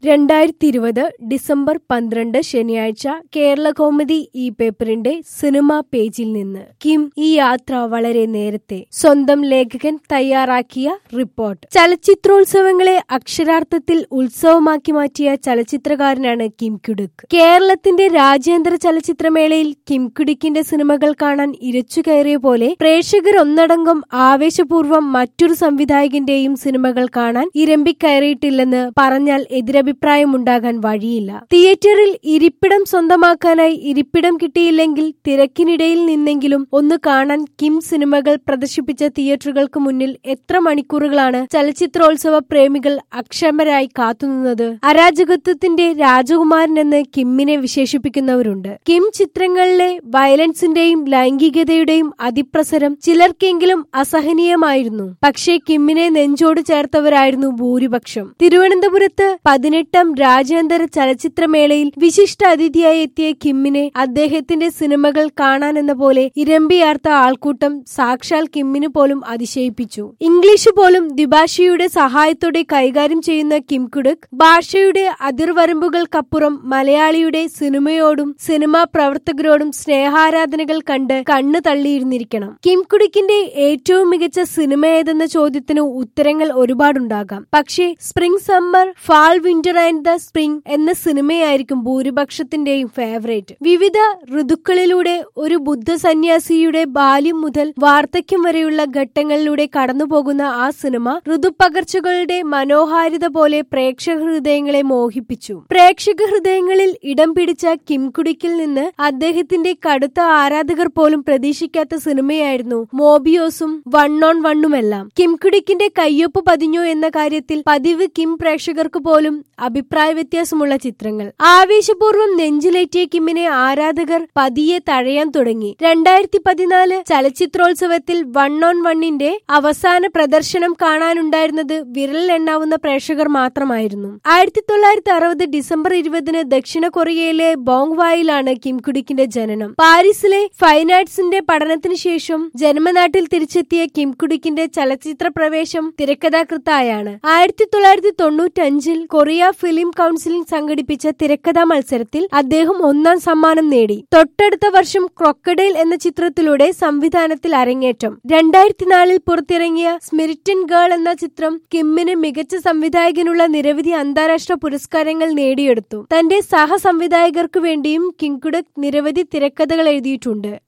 രണ്ടായിരത്തി ഇരുപത് ഡിസംബർ പന്ത്രണ്ട് ശനിയാഴ്ച കേരള കൗമുദി ഈ പേപ്പറിന്റെ സിനിമാ പേജിൽ നിന്ന് കിം ഈ യാത്ര വളരെ നേരത്തെ സ്വന്തം ലേഖകൻ തയ്യാറാക്കിയ റിപ്പോർട്ട് ചലച്ചിത്രോത്സവങ്ങളെ അക്ഷരാർത്ഥത്തിൽ ഉത്സവമാക്കി മാറ്റിയ ചലച്ചിത്രകാരനാണ് കിം കുടുക്ക് കേരളത്തിന്റെ രാജ്യാന്തര ചലച്ചിത്രമേളയിൽ കിം കുടുക്കിന്റെ സിനിമകൾ കാണാൻ ഇരച്ചു കയറിയ പോലെ പ്രേക്ഷകർ ഒന്നടങ്കം ആവേശപൂർവ്വം മറ്റൊരു സംവിധായകന്റെയും സിനിമകൾ കാണാൻ ഇരമ്പിക്കയറിയിട്ടില്ലെന്ന് പറഞ്ഞാൽ എതിരഭിപ്രായമുണ്ടാകാൻ വഴിയില്ല തിയേറ്ററിൽ ഇരിപ്പിടം സ്വന്തമാക്കാനായി ഇരിപ്പിടം കിട്ടിയില്ലെങ്കിൽ തിരക്കിനിടയിൽ നിന്നെങ്കിലും ഒന്ന് കാണാൻ കിം സിനിമകൾ പ്രദർശിപ്പിച്ച തിയേറ്ററുകൾക്ക് മുന്നിൽ എത്ര മണിക്കൂറുകളാണ് ചലച്ചിത്രോത്സവ പ്രേമികൾ അക്ഷമരായി കാത്തുനിന്നത് അരാജകത്വത്തിന്റെ രാജകുമാരൻ എന്ന് കിമ്മിനെ വിശേഷിപ്പിക്കുന്നവരുണ്ട് കിം ചിത്രങ്ങളിലെ വയലൻസിന്റെയും ലൈംഗികതയുടെയും അതിപ്രസരം ചിലർക്കെങ്കിലും അസഹനീയമായിരുന്നു പക്ഷേ കിമ്മിനെ നെഞ്ചോട് ചേർത്തവരായിരുന്നു ഭൂരിപക്ഷം തിരുവനന്തപുരത്ത് പതിനെട്ടാം രാജ്യാന്തര ചലച്ചിത്രമേളയിൽ വിശിഷ്ട അതിഥിയായി എത്തിയ കിമ്മിനെ അദ്ദേഹത്തിന്റെ സിനിമകൾ കാണാനെന്ന പോലെ ഇരമ്പിയാർത്ത ആൾക്കൂട്ടം സാക്ഷാൽ കിമ്മിന് പോലും അതിശയിപ്പിച്ചു ഇംഗ്ലീഷ് പോലും ദ്വിഭാഷയുടെ സഹായത്തോടെ കൈകാര്യം ചെയ്യുന്ന കിം കുഡക് ഭാഷയുടെ അതിർവരമ്പുകൾക്കപ്പുറം മലയാളിയുടെ സിനിമയോടും സിനിമാ പ്രവർത്തകരോടും സ്നേഹാരാധനകൾ കണ്ട് കണ്ണു തള്ളിയിരുന്നിരിക്കണം കിം കുഡിക്കിന്റെ ഏറ്റവും മികച്ച സിനിമ ഏതെന്ന ചോദ്യത്തിന് ഉത്തരങ്ങൾ ഒരുപാടുണ്ടാകാം പക്ഷേ spring summer fall winter and the spring എന്ന സിനിമയായിരിക്കും ഭൂരിപക്ഷത്തിന്റെയും ഫേവറേറ്റ് വിവിധ ഋതുക്കളിലൂടെ ഒരു ബുദ്ധ സന്യാസിയുടെ ബാല്യം മുതൽ വാർദ്ധക്യം വരെയുള്ള ഘട്ടങ്ങളിലൂടെ കടന്നുപോകുന്ന ആ സിനിമ ഋതുപകർച്ചകളുടെ മനോഹാരിത പോലെ പ്രേക്ഷക ഹൃദയങ്ങളെ മോഹിപ്പിച്ചു പ്രേക്ഷക ഹൃദയങ്ങളിൽ ഇടം പിടിച്ച കിംകുടിക്കിൽ നിന്ന് അദ്ദേഹത്തിന്റെ കടുത്ത ആരാധകർ പോലും പ്രതീക്ഷിക്കാത്ത സിനിമയായിരുന്നു മോബിയോസും വൺ ഓൺ വണ്ണുമെല്ലാം കിംകുടിക്കിന്റെ കയ്യൊപ്പ് പതിഞ്ഞു എന്ന കാര്യത്തിൽ പതിവ് കിം പ്രേക്ഷകർക്ക് പോലും അഭിപ്രായ വ്യത്യാസമുള്ള ചിത്രങ്ങൾ ആവേശപൂർവ്വം നെഞ്ചിലേറ്റിയ കിമ്മിനെ ആരാധകർ പതിയെ തഴയാൻ തുടങ്ങി രണ്ടായിരത്തി പതിനാല് ചലച്ചിത്രോത്സവത്തിൽ വൺ ഓൺ വണ്ണിന്റെ അവസാന പ്രദർശനം കാണാനുണ്ടായിരുന്നത് വിരൽ എണ്ണാവുന്ന പ്രേക്ഷകർ മാത്രമായിരുന്നു ആയിരത്തി തൊള്ളായിരത്തി അറുപത് ഡിസംബർ ഇരുപതിന് ദക്ഷിണ കൊറിയയിലെ ബോങ്വായിലാണ് കിം കുഡിക്കിന്റെ ജനനം പാരീസിലെ ഫൈൻ ആർട്സിന്റെ പഠനത്തിന് ശേഷം ജന്മനാട്ടിൽ തിരിച്ചെത്തിയ കിം കുഡിക്കിന്റെ ചലച്ചിത്ര പ്രവേശം തിരക്കഥാകൃത്തായാണ് ആയിരത്തി തൊള്ളായിരത്തി തൊണ്ണൂറ്റി അഞ്ചിൽ കൊറിയ ഫിലിം കൗൺസിലിംഗ് സംഘടിപ്പിച്ച തിരക്കഥാ മത്സരത്തിൽ അദ്ദേഹം ഒന്നാം സമ്മാനം നേടി തൊട്ടടുത്ത വർഷം ക്രൊക്കഡൈൽ എന്ന ചിത്രത്തിലൂടെ സംവിധാനത്തിൽ അരങ്ങേറ്റം രണ്ടായിരത്തി നാലിൽ പുറത്തിറങ്ങിയ സ്മിരിറ്റൻ ഗേൾ എന്ന ചിത്രം കിമ്മിന് മികച്ച സംവിധായകനുള്ള നിരവധി അന്താരാഷ്ട്ര പുരസ്കാരങ്ങൾ നേടിയെടുത്തു തന്റെ സഹസംവിധായകർക്ക് വേണ്ടിയും കിങ്കുഡക് നിരവധി തിരക്കഥകൾ എഴുതിയിട്ടുണ്ട്